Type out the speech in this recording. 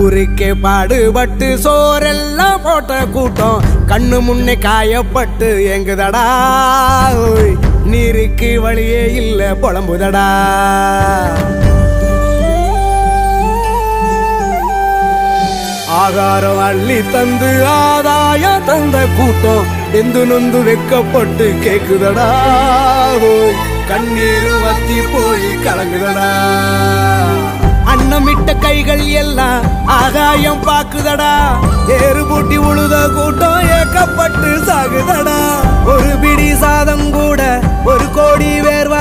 ஊருக்கே பாடுபட்டு சோரெல்லாம் போட்ட கூட்டம் கண்ணு முன்னே காயப்பட்டு எங்குதடா ஓய், நீருக்கு வழியே இல்ல புலம்புதடா ஆகாரம் அள்ளி தந்து ஆதாயம் தந்த கூட்டம் எந்து நொந்து வெக்கப்பட்டு கேக்குதடா ஓய், கண்ணீர் வத்தி போய் கலங்குதடா அன்னமிட்ட கைகள் எல்லாம் ஆகாயம் பாக்குதடா ஏறு பூட்டி உழுத கூட்டம் ஏக்கப்பட்டு சாகுதடா ஒரு பிடி சாதம் கூட ஒரு கோடி வேர்வ